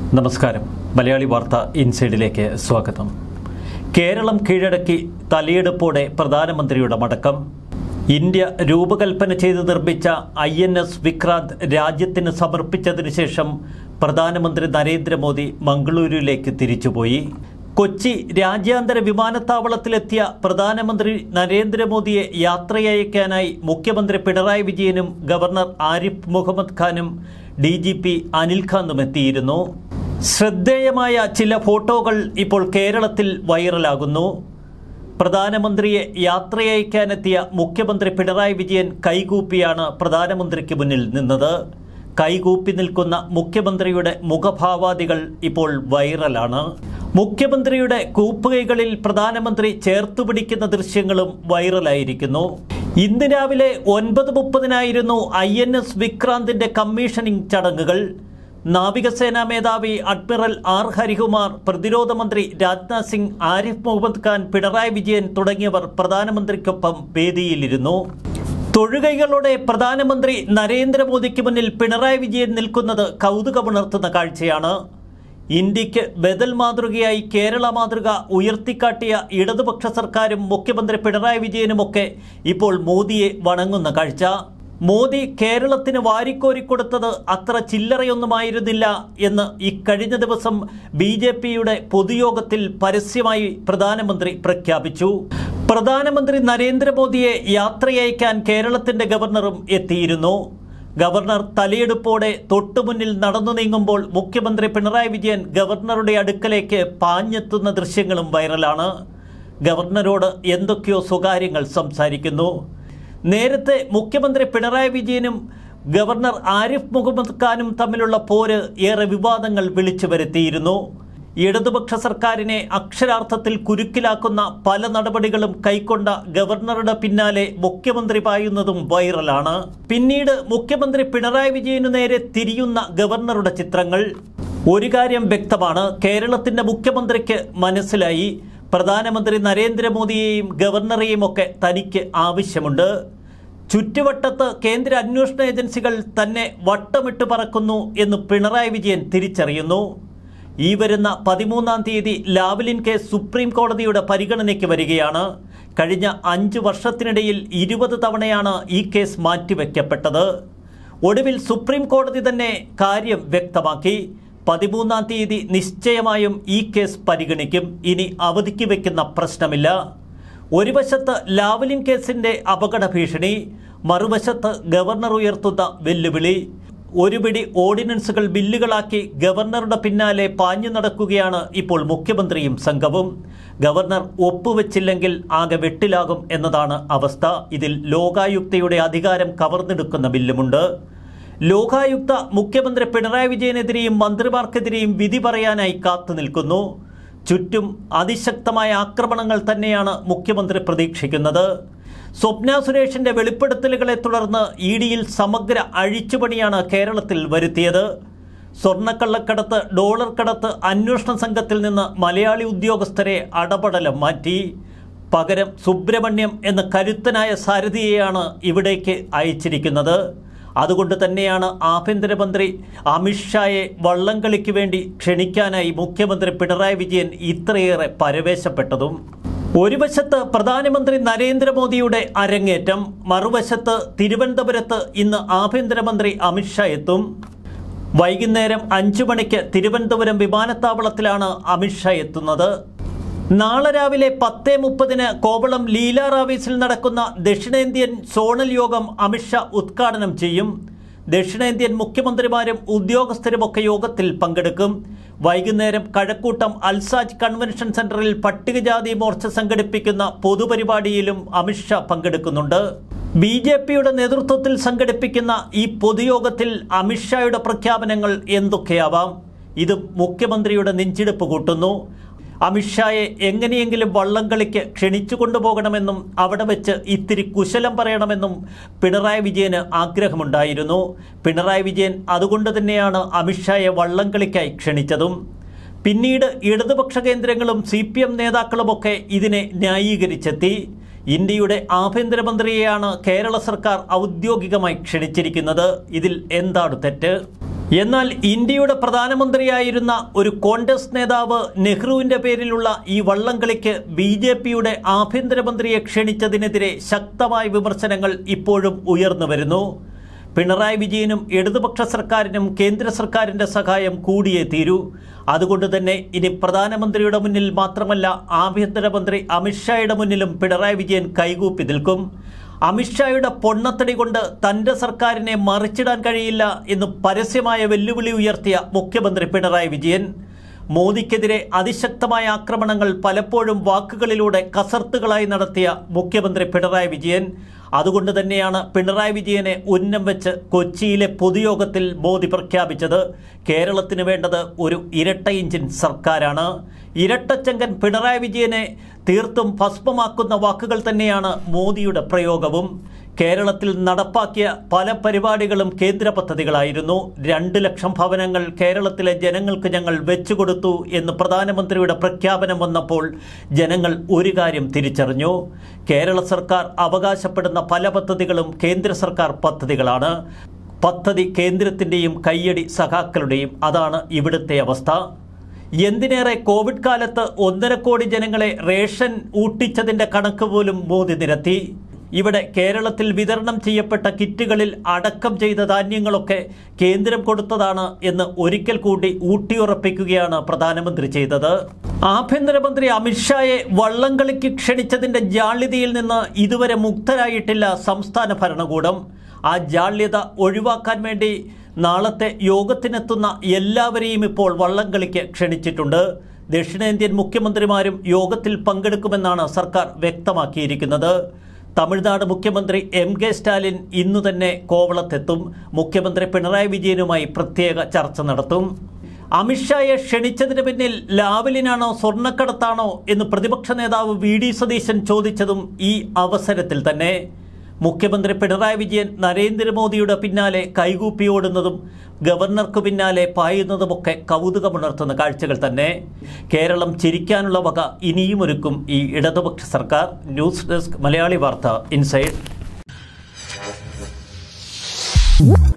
നമസ്കാരം മലയാളി വാർത്ത ഇൻസൈഡിലേക്ക് സ്വാഗതം കേരളം കീഴടക്കി തലയെടുപ്പോടെ പ്രധാനമന്ത്രിയുടെ മടക്കം ഇന്ത്യ രൂപകൽപ്പന ചെയ്ത് നിർമ്മിച്ച ഐ എൻ എസ് വിക്രാന്ത് രാജ്യത്തിന് സമർപ്പിച്ചതിനു ശേഷം പ്രധാനമന്ത്രി നരേന്ദ്രമോദി മംഗളൂരുവിലേക്ക് തിരിച്ചുപോയി കൊച്ചി രാജ്യാന്തര വിമാനത്താവളത്തിലെത്തിയ പ്രധാനമന്ത്രി നരേന്ദ്രമോദിയെ യാത്രയയക്കാനായി മുഖ്യമന്ത്രി പിണറായി വിജയനും ഗവർണർ ആരിഫ് മുഹമ്മദ് ഖാനും ഡി ജി പി അനിൽ ഖാനും എത്തിയിരുന്നു ശ്രദ്ധേയമായ ചില ഫോട്ടോകൾ ഇപ്പോൾ കേരളത്തിൽ വൈറലാകുന്നു പ്രധാനമന്ത്രിയെ യാത്രയയക്കാനെത്തിയ മുഖ്യമന്ത്രി പിണറായി വിജയൻ കൈകൂപ്പിയാണ് പ്രധാനമന്ത്രിക്ക് മുന്നിൽ നിന്നത് കൈകൂപ്പി നിൽക്കുന്ന മുഖ്യമന്ത്രിയുടെ മുഖഭാവാദികൾ ഇപ്പോൾ വൈറലാണ് മുഖ്യമന്ത്രിയുടെ കൂപ്പുകൈകളിൽ പ്രധാനമന്ത്രി ചേർത്തുപിടിക്കുന്ന ദൃശ്യങ്ങളും വൈറലായിരിക്കുന്നു ഇന്ന് രാവിലെ ഒൻപത് മുപ്പതിനായിരുന്നു ഐ എൻ എസ് വിക്രാന്തിന്റെ കമ്മീഷനിംഗ് ചടങ്ങുകൾ നാവികസേനാ മേധാവി അഡ്മിറൽ ആർ ഹരികുമാർ പ്രതിരോധ മന്ത്രി രാജ്നാഥ് സിംഗ് ആരിഫ് മുഹമ്മദ് ഖാൻ പിണറായി വിജയൻ തുടങ്ങിയവർ പ്രധാനമന്ത്രിക്കൊപ്പം വേദിയിലിരുന്നു തൊഴുകൈകളോടെ പ്രധാനമന്ത്രി നരേന്ദ്രമോദിക്ക് മുന്നിൽ പിണറായി വിജയൻ നിൽക്കുന്നത് കൗതുകമുണർത്തുന്ന കാഴ്ചയാണ് ഇന്ത്യക്ക് ബദൽ മാതൃകയായി കേരള മാതൃക ഉയർത്തിക്കാട്ടിയ ഇടതുപക്ഷ സർക്കാരും മുഖ്യമന്ത്രി പിണറായി വിജയനുമൊക്കെ ഇപ്പോൾ മോദിയെ വണങ്ങുന്ന കാഴ്ച മോദി കേരളത്തിന് വാരിക്കോരിക്കൊടുത്തത് അത്ര ചില്ലറയൊന്നുമായിരുന്നില്ല എന്ന് ഇക്കഴിഞ്ഞ ദിവസം ബി ജെ പിയുടെ പൊതുയോഗത്തിൽ പരസ്യമായി പ്രധാനമന്ത്രി പ്രഖ്യാപിച്ചു പ്രധാനമന്ത്രി നരേന്ദ്രമോദിയെ യാത്രയയക്കാൻ കേരളത്തിന്റെ ഗവർണറും എത്തിയിരുന്നു ഗവർണർ തലയെടുപ്പോടെ തൊട്ടുമുന്നിൽ നടന്നു നീങ്ങുമ്പോൾ മുഖ്യമന്ത്രി പിണറായി വിജയൻ ഗവർണറുടെ അടുക്കലേക്ക് പാഞ്ഞെത്തുന്ന ദൃശ്യങ്ങളും വൈറലാണ് ഗവർണറോട് എന്തൊക്കെയോ സ്വകാര്യങ്ങൾ സംസാരിക്കുന്നു നേരത്തെ മുഖ്യമന്ത്രി പിണറായി വിജയനും ഗവർണർ ആരിഫ് മുഹമ്മദ് ഖാനും തമ്മിലുള്ള പോര് ഏറെ വിവാദങ്ങൾ വിളിച്ചു വരുത്തിയിരുന്നു ഇടതുപക്ഷ സർക്കാരിനെ അക്ഷരാർത്ഥത്തിൽ കുരുക്കിലാക്കുന്ന പല നടപടികളും കൈക്കൊണ്ട ഗവർണറുടെ പിന്നാലെ മുഖ്യമന്ത്രി പായുന്നതും വൈറലാണ് പിന്നീട് മുഖ്യമന്ത്രി പിണറായി വിജയനു നേരെ തിരിയുന്ന ഗവർണറുടെ ചിത്രങ്ങൾ ഒരു കാര്യം വ്യക്തമാണ് കേരളത്തിന്റെ മുഖ്യമന്ത്രിക്ക് മനസ്സിലായി പ്രധാനമന്ത്രി നരേന്ദ്രമോദിയെയും ഗവർണറെയും ഒക്കെ തനിക്ക് ആവശ്യമുണ്ട് ചുറ്റുവട്ടത്ത് കേന്ദ്ര അന്വേഷണ ഏജൻസികൾ തന്നെ വട്ടമിട്ട് പറക്കുന്നു എന്ന് പിണറായി വിജയൻ തിരിച്ചറിയുന്നു ഈ വരുന്ന പതിമൂന്നാം തീയതി ലാവ്ലിൻ കേസ് സുപ്രീം കോടതിയുടെ പരിഗണനയ്ക്ക് വരികയാണ് കഴിഞ്ഞ അഞ്ച് വർഷത്തിനിടയിൽ ഇരുപത് തവണയാണ് ഈ കേസ് മാറ്റിവെക്കപ്പെട്ടത് ഒടുവിൽ സുപ്രീം കോടതി തന്നെ കാര്യം വ്യക്തമാക്കി പതിമൂന്നാം തീയതി നിശ്ചയമായും ഈ കേസ് പരിഗണിക്കും ഇനി അവധിക്ക് വെക്കുന്ന പ്രശ്നമില്ല ഒരു വശത്ത് ലാവലിൻ കേസിന്റെ അപകട ഭീഷണി മറുവശത്ത് ഗവർണർ ഉയർത്തുന്ന വെല്ലുവിളി ഒരു പിടി ഓർഡിനൻസുകൾ ബില്ലുകളാക്കി ഗവർണറുടെ പിന്നാലെ പാഞ്ഞു നടക്കുകയാണ് ഇപ്പോൾ മുഖ്യമന്ത്രിയും സംഘവും ഗവർണർ ഒപ്പുവെച്ചില്ലെങ്കിൽ ആകെ വെട്ടിലാകും എന്നതാണ് അവസ്ഥ ഇതിൽ ലോകായുക്തയുടെ അധികാരം കവർന്നെടുക്കുന്ന ബില്ലുമുണ്ട് ലോകായുക്ത മുഖ്യമന്ത്രി പിണറായി വിജയനെതിരെയും മന്ത്രിമാർക്കെതിരെയും വിധി പറയാനായി കാത്തു നിൽക്കുന്നു ചുറ്റും അതിശക്തമായ ആക്രമണങ്ങൾ തന്നെയാണ് മുഖ്യമന്ത്രി പ്രതീക്ഷിക്കുന്നത് സ്വപ്ന സുരേഷിന്റെ വെളിപ്പെടുത്തലുകളെ തുടർന്ന് ഇ ഡിയിൽ സമഗ്ര അഴിച്ചുപണിയാണ് കേരളത്തിൽ വരുത്തിയത് സ്വർണ്ണക്കള്ളക്കടത്ത് ഡോളർ കടത്ത് അന്വേഷണ സംഘത്തിൽ നിന്ന് മലയാളി ഉദ്യോഗസ്ഥരെ അടപടലം മാറ്റി പകരം സുബ്രഹ്മണ്യം എന്ന കരുത്തനായ സാരഥിയെയാണ് ഇവിടേക്ക് അയച്ചിരിക്കുന്നത് അതുകൊണ്ട് തന്നെയാണ് ആഭ്യന്തരമന്ത്രി അമിത്ഷായെ വള്ളംകളിക്ക് വേണ്ടി ക്ഷണിക്കാനായി മുഖ്യമന്ത്രി പിണറായി വിജയൻ ഇത്രയേറെ പരവേശപ്പെട്ടതും ഒരു വശത്ത് പ്രധാനമന്ത്രി നരേന്ദ്രമോദിയുടെ അരങ്ങേറ്റം മറുവശത്ത് തിരുവനന്തപുരത്ത് ഇന്ന് ആഭ്യന്തരമന്ത്രി അമിത്ഷാ എത്തും വൈകുന്നേരം അഞ്ചു മണിക്ക് തിരുവനന്തപുരം വിമാനത്താവളത്തിലാണ് അമിത്ഷാ എത്തുന്നത് നാളെ രാവിലെ പത്ത് മുപ്പതിന് കോവളം ലീല റാവീസിൽ നടക്കുന്ന ദക്ഷിണേന്ത്യൻ സോണൽ യോഗം അമിത്ഷാ ഉദ്ഘാടനം ചെയ്യും ദക്ഷിണേന്ത്യൻ മുഖ്യമന്ത്രിമാരും ഉദ്യോഗസ്ഥരുമൊക്കെ യോഗത്തിൽ പങ്കെടുക്കും വൈകുന്നേരം കഴക്കൂട്ടം അൽസാജ് കൺവെൻഷൻ സെന്ററിൽ പട്ടികജാതി മോർച്ച സംഘടിപ്പിക്കുന്ന പൊതുപരിപാടിയിലും അമിത്ഷാ പങ്കെടുക്കുന്നുണ്ട് ബി ജെ പിയുടെ നേതൃത്വത്തിൽ സംഘടിപ്പിക്കുന്ന ഈ പൊതുയോഗത്തിൽ അമിത്ഷായുടെ പ്രഖ്യാപനങ്ങൾ എന്തൊക്കെയാവാം ഇത് മുഖ്യമന്ത്രിയുടെ നെഞ്ചിടിപ്പ് കൂട്ടുന്നു അമിത്ഷായെ എങ്ങനെയെങ്കിലും വള്ളംകളിക്ക് ക്ഷണിച്ചു കൊണ്ടുപോകണമെന്നും അവിടെ വെച്ച് ഇത്തിരി കുശലം പറയണമെന്നും പിണറായി വിജയന് ആഗ്രഹമുണ്ടായിരുന്നു പിണറായി വിജയൻ അതുകൊണ്ട് തന്നെയാണ് അമിത്ഷായെ വള്ളംകളിക്കായി ക്ഷണിച്ചതും പിന്നീട് ഇടതുപക്ഷ കേന്ദ്രങ്ങളും സി പി എം നേതാക്കളുമൊക്കെ ഇതിനെ ന്യായീകരിച്ചെത്തി ഇന്ത്യയുടെ ആഭ്യന്തരമന്ത്രിയെയാണ് കേരള സർക്കാർ ഔദ്യോഗികമായി ക്ഷണിച്ചിരിക്കുന്നത് ഇതിൽ എന്താണ് തെറ്റ് എന്നാൽ ഇന്ത്യയുടെ പ്രധാനമന്ത്രിയായിരുന്ന ഒരു കോൺഗ്രസ് നേതാവ് നെഹ്റുവിന്റെ പേരിലുള്ള ഈ വള്ളംകളിക്ക് ബി ജെ പിയുടെ ആഭ്യന്തരമന്ത്രിയെ ക്ഷണിച്ചതിനെതിരെ ശക്തമായ വിമർശനങ്ങൾ ഇപ്പോഴും ഉയർന്നു വരുന്നു പിണറായി വിജയനും ഇടതുപക്ഷ സർക്കാരിനും കേന്ദ്ര സർക്കാരിന്റെ സഹായം കൂടിയേ തീരൂ അതുകൊണ്ട് തന്നെ ഇനി പ്രധാനമന്ത്രിയുടെ മുന്നിൽ മാത്രമല്ല ആഭ്യന്തരമന്ത്രി അമിത്ഷായുടെ മുന്നിലും പിണറായി വിജയൻ കൈകൂപ്പി നിൽക്കും അമിത്ഷായുടെ പൊണ്ണത്തടി കൊണ്ട് തന്റെ സർക്കാരിനെ മറിച്ചിടാൻ കഴിയില്ല എന്ന് പരസ്യമായ വെല്ലുവിളി ഉയർത്തിയ മുഖ്യമന്ത്രി പിണറായി വിജയൻ മോദിക്കെതിരെ അതിശക്തമായ ആക്രമണങ്ങൾ പലപ്പോഴും വാക്കുകളിലൂടെ കസർത്തുകളായി നടത്തിയ മുഖ്യമന്ത്രി പിണറായി വിജയൻ അതുകൊണ്ട് തന്നെയാണ് പിണറായി വിജയനെ ഉന്നം വെച്ച് കൊച്ചിയിലെ പൊതുയോഗത്തിൽ മോദി പ്രഖ്യാപിച്ചത് കേരളത്തിന് വേണ്ടത് ഒരു ഇരട്ട എഞ്ചിൻ സർക്കാരാണ് ഇരട്ടച്ചങ്കൻ പിണറായി വിജയനെ തീർത്തും ഭസ്മമാക്കുന്ന വാക്കുകൾ തന്നെയാണ് മോദിയുടെ പ്രയോഗവും കേരളത്തിൽ നടപ്പാക്കിയ പല പരിപാടികളും കേന്ദ്ര പദ്ധതികളായിരുന്നു രണ്ട് ലക്ഷം ഭവനങ്ങൾ കേരളത്തിലെ ജനങ്ങൾക്ക് ഞങ്ങൾ വെച്ചുകൊടുത്തു എന്ന് പ്രധാനമന്ത്രിയുടെ പ്രഖ്യാപനം വന്നപ്പോൾ ജനങ്ങൾ ഒരു കാര്യം തിരിച്ചറിഞ്ഞു കേരള സർക്കാർ അവകാശപ്പെടുന്ന പല പദ്ധതികളും കേന്ദ്ര സർക്കാർ പദ്ധതികളാണ് പദ്ധതി കേന്ദ്രത്തിൻ്റെയും കയ്യടി സഖാക്കളുടെയും അതാണ് ഇവിടുത്തെ അവസ്ഥ എന്തിനേറെ കോവിഡ് കാലത്ത് ഒന്നര കോടി ജനങ്ങളെ റേഷൻ ഊട്ടിച്ചതിന്റെ കണക്ക് പോലും മോദി നിരത്തി ഇവിടെ കേരളത്തിൽ വിതരണം ചെയ്യപ്പെട്ട കിറ്റുകളിൽ അടക്കം ചെയ്ത ധാന്യങ്ങളൊക്കെ കേന്ദ്രം കൊടുത്തതാണ് എന്ന് ഒരിക്കൽ കൂടി ഊട്ടിയുറപ്പിക്കുകയാണ് പ്രധാനമന്ത്രി ചെയ്തത് ആഭ്യന്തരമന്ത്രി അമിത്ഷായെ വള്ളംകളിക്ക് ക്ഷണിച്ചതിന്റെ ജാള്യതയിൽ നിന്ന് ഇതുവരെ മുക്തരായിട്ടില്ല സംസ്ഥാന ഭരണകൂടം ആ ജാള്യത ഒഴിവാക്കാൻ വേണ്ടി നാളത്തെ യോഗത്തിനെത്തുന്ന എല്ലാവരെയും ഇപ്പോൾ വള്ളംകളിക്ക് ക്ഷണിച്ചിട്ടുണ്ട് ദക്ഷിണേന്ത്യൻ മുഖ്യമന്ത്രിമാരും യോഗത്തിൽ പങ്കെടുക്കുമെന്നാണ് സർക്കാർ വ്യക്തമാക്കിയിരിക്കുന്നത് തമിഴ്നാട് മുഖ്യമന്ത്രി എം കെ സ്റ്റാലിൻ ഇന്നു തന്നെ കോവളത്തെത്തും മുഖ്യമന്ത്രി പിണറായി വിജയനുമായി പ്രത്യേക ചർച്ച നടത്തും അമിത്ഷായെ ക്ഷണിച്ചതിന് പിന്നിൽ ലാവലിനാണോ സ്വർണ്ണക്കടത്താണോ എന്ന് പ്രതിപക്ഷ നേതാവ് വി ഡി സതീശൻ ചോദിച്ചതും ഈ അവസരത്തിൽ തന്നെ മുഖ്യമന്ത്രി പിണറായി വിജയൻ നരേന്ദ്രമോദിയുടെ പിന്നാലെ കൈകൂപ്പി ഓടുന്നതും ഗവർണർക്ക് പിന്നാലെ പായുന്നതുമൊക്കെ കൗതുകമുണർത്തുന്ന കാഴ്ചകൾ തന്നെ കേരളം ചിരിക്കാനുള്ള വക ഇനിയും ഒരുക്കും ഈ ഇടതുപക്ഷ സർക്കാർ ന്യൂസ് ഡെസ്ക് മലയാളി വാർത്ത ഇൻസൈഡ്